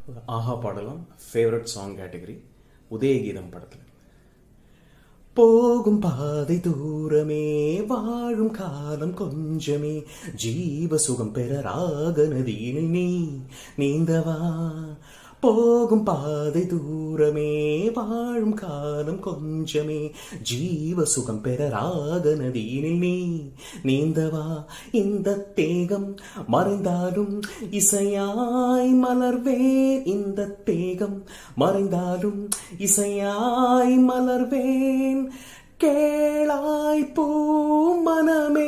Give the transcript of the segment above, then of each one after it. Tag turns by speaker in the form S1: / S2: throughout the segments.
S1: ஆஹா பாடலாம் favourite song category Udaya Geetham படத்தில் போகும் பாதை தூரமே வாழும் காலம் கொஞ்சமே ஜீவ சுகம் பெற ராக நதியினில் நீ நீந்தவா போகும் பாதை தூரமே வாழும் காலம் கொஞ்சமே ஜீவ சுகம் பெற ராக நதியினில் நீ நீந்தவா இந்த தேகம் மறைந்தாலும் இசையாய் மலர்வேன் இந்த தேகம் மறைந்தாலும் இசையாய் மலர்வேன் கேளாய் பூ மனமே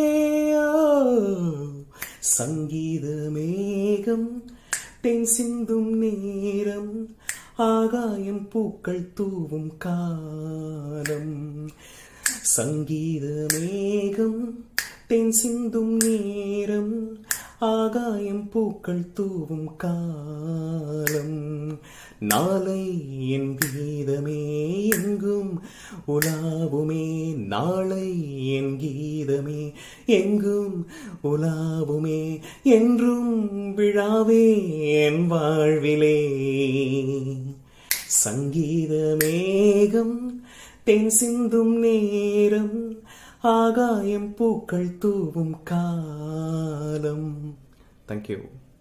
S1: சங்கீத மேகம் தென் சிந்தும் நேரம் ஆகாயம் பூக்கள் தூவும் காலம் சங்கீத மேகம் தென் சிந்தும் நேரம் ஆகாயம் பூக்கள் தூவும் காலம் நாளை என் கீதமே எங்கும் உலாவுமே நாளை என் கீதமே எங்கும் உலாவுமே என்றும் விழாவே என் வாழ்விலே சங்கீத மேகம் தென் சிந்தும் நேரம் ஆகாயம் பூக்கள் தூவும் காலம் thank you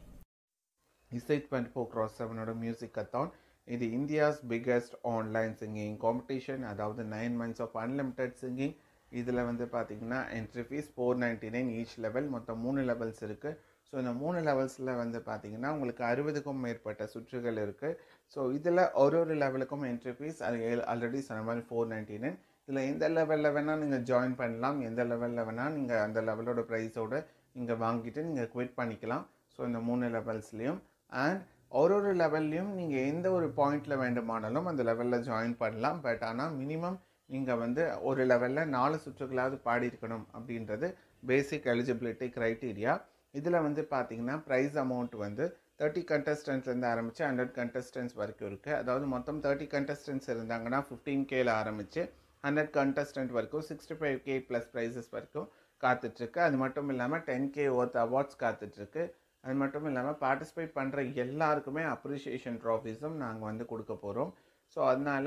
S2: Isai twenty four cross செவனோட மியூசிக் கத்தான் இது India's biggest online singing competition அதாவது nine months of unlimited singing இதில் வந்து பார்த்தீங்கன்னா entry fees four ninety nine each level மொத்தம் மூணு லெவல்ஸ் இருக்குது ஸோ இந்த மூணு லெவல்ஸில் வந்து பார்த்தீங்கன்னா உங்களுக்கு அறுபதுக்கும் மேற்பட்ட சுற்றுகள் இருக்குது ஸோ இதில் ஒரு ஒரு லெவலுக்கும் என்ட்ரி ஃபீஸ் அது ஆல்ரெடி சொன்ன மாதிரி ஃபோர் நைன்டி நைன் இதில் எந்த லெவலில் வேணால் நீங்கள் ஜாயின் பண்ணலாம் எந்த லெவலில் வேணால் நீங்கள் அந்த லெவலோட ப்ரைஸோடு நீங்கள் வாங்கிட்டு நீங்கள் குவிட் பண்ணிக்கலாம் ஸோ இந்த மூணு லெவல்ஸ்லேயும் அண்ட் ஒரு ஒரு லெவல்லையும் நீங்கள் எந்த ஒரு பாயிண்டில் வேண்டுமானாலும் அந்த லெவலில் ஜாயின் பண்ணலாம் பட் ஆனால் மினிமம் நீங்கள் வந்து ஒரு லெவலில் நாலு சுற்றுகளாவது பாடியிருக்கணும் அப்படின்றது பேசிக் எலிஜிபிலிட்டி க்ரைட்டீரியா இதில் வந்து பார்த்தீங்கன்னா ப்ரைஸ் அமௌண்ட் வந்து தேர்ட்டி கண்டஸ்டன்ஸ்லேருந்து ஆரம்பித்து ஹண்ட்ரட் கண்டஸ்டன்ஸ் வரைக்கும் இருக்குது அதாவது மொத்தம் தேர்ட்டி கண்டஸ்டன்ஸ் இருந்தாங்கன்னா ஃபிஃப்டீன் கேல ஆரம்பித்து ஹண்ட்ரட் கண்டஸ்டன்ட் வரைக்கும் sixty five K plus prizes வரைக்கும் காத்துட்ருக்கு அது மட்டும் இல்லாமல் டென் கே ஒர்த் அவார்ட்ஸ் காத்துட்ருக்கு அது மட்டும் இல்லாமல் பார்ட்டிசிபேட் பண்ணுற எல்லாருக்குமே அப்ரிஷியேஷன் ட்ராஃபீஸும் நாங்கள் வந்து கொடுக்க போகிறோம் ஸோ அதனால்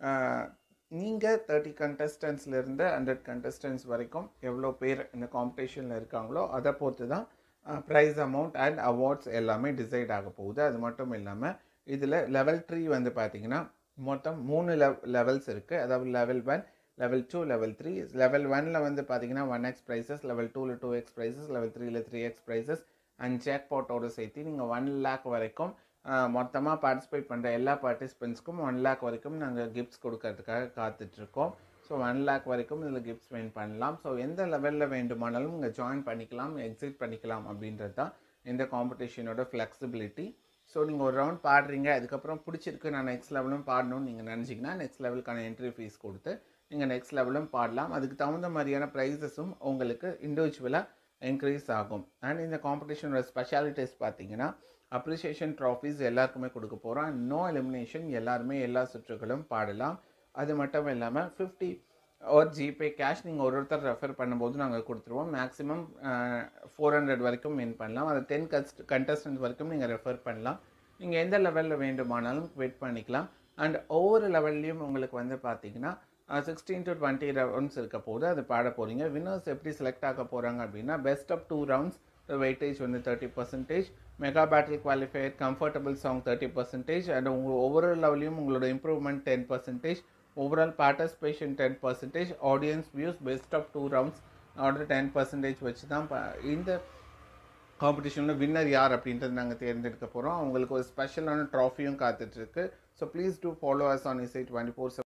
S2: நீங்கள் தேர்ட்டி கண்டஸ்டன்ஸ்லேருந்து ஹண்ட்ரட் கண்டஸ்டன்ஸ் வரைக்கும் எவ்வளோ பேர் இந்த காம்படிஷனில் இருக்காங்களோ அதை பொறுத்து தான் ப்ரைஸ் அமௌண்ட் அண்ட் அவார்ட்ஸ் எல்லாமே டிசைட் ஆக போகுது அது மட்டும் இல்லாமல் இதில் லெவல் த்ரீ வந்து பார்த்திங்கன்னா மொத்தம் மூணு லெவ் லெவல்ஸ் இருக்குது அதாவது level one level two level three level ஒனில் வந்து பார்த்தீங்கன்னா ஒன் எக்ஸ் ப்ரைஸஸ் லெவல் டூவில் டூ எக்ஸ் ப்ரைஸஸ் லெவல் த்ரீயில் த்ரீ எக்ஸ் ப்ரைஸஸ் அண்ட் ஜேக் பாட்டோடு சேர்த்து நீங்கள் ஒன் லேக் வரைக்கும் மொத்தமாக பார்ட்டிசிபேட் பண்ணுற எல்லா பார்ட்டிசிபெண்ட்ஸ்க்கும் ஒன் லேக் வரைக்கும் நாங்கள் கிஃப்ட்ஸ் கொடுக்கறதுக்காக காத்துட்ருக்கோம் ஸோ ஒன் லேக் வரைக்கும் இதில் கிஃப்ட்ஸ் வின் பண்ணலாம் ஸோ எந்த லெவலில் வேண்டுமானாலும் நீங்கள் ஜாயின் பண்ணிக்கலாம் எக்ஸிட் பண்ணிக்கலாம் அப்படின்றது தான் இந்த காம்படிஷனோட ஃப்ளெக்சிபிலிட்டி ஸோ நீங்கள் ஒரு ரவுண்ட் பாடுறீங்க அதுக்கப்புறம் பிடிச்சிருக்கு நான் நெக்ஸ்ட் லெவலும் பாடணும்னு நீங்கள் நினச்சிங்கன்னா நெக்ஸ்ட் லெவலுக்கான என்ட்ரி ஃபீஸ் கொடுத்து நீங்கள் நெக்ஸ்ட் லெவலும் பாடலாம் அதுக்கு தகுந்த மாதிரியான ப்ரைஸஸும் உங்களுக்கு இண்டிவிஜுவலாக இன்க்ரீஸ் ஆகும் அண்ட் இந்த காம்படிஷனோட ஸ்பெஷாலிட்டிஸ் பார்த்தீங்கன்னா அப்ரிசியேஷன் ட்ராஃபீஸ் எல்லாருக்குமே கொடுக்க போகிறோம் நோ எலிமினேஷன் எல்லாருமே எல்லா சுற்றுகளும் பாடலாம் அது மட்டும் இல்லாமல் ஃபிஃப்டி ஒரு ஜிபே கேஷ் நீங்கள் ஒரு ஒருத்தர் ரெஃபர் பண்ணும்போது நாங்கள் கொடுத்துருவோம் மேக்ஸிமம் ஃபோர் ஹண்ட்ரட் வரைக்கும் வின் பண்ணலாம் அது டென் கஸ்ட் கண்டஸ்டன்ட் வரைக்கும் நீங்கள் ரெஃபர் பண்ணலாம் நீங்கள் எந்த லெவலில் வேண்டுமானாலும் வெயிட் பண்ணிக்கலாம் அண்ட் ஒவ்வொரு லெவல்லையும் உங்களுக்கு வந்து பார்த்தீங்கன்னா சிக்ஸ்டீன் டு டுவெண்ட்டி ரவுண்ட்ஸ் இருக்க போது அது பாட போகிறீங்க வின்னர்ஸ் எப்படி செலக்ட் ஆக போகிறாங்க அப்படின்னா best of two rounds weightage வந்து thirty percentage mega battle qualifier comfortable song thirty percentage and உங்கள் ஒவ்வொரு லெவலையும் உங்களோட improvement ten percentage overall participation ten percentage audience views best of two rounds order ten percentage வச்சு தான் இந்த காம்படிஷனில் winner யார் அப்படின்றது நாங்கள் தேர்ந்தெடுக்க போகிறோம் அவங்களுக்கு ஒரு ஸ்பெஷலான ட்ராஃபியும் காத்துட்ருக்கு so please do follow us on Isai twenty four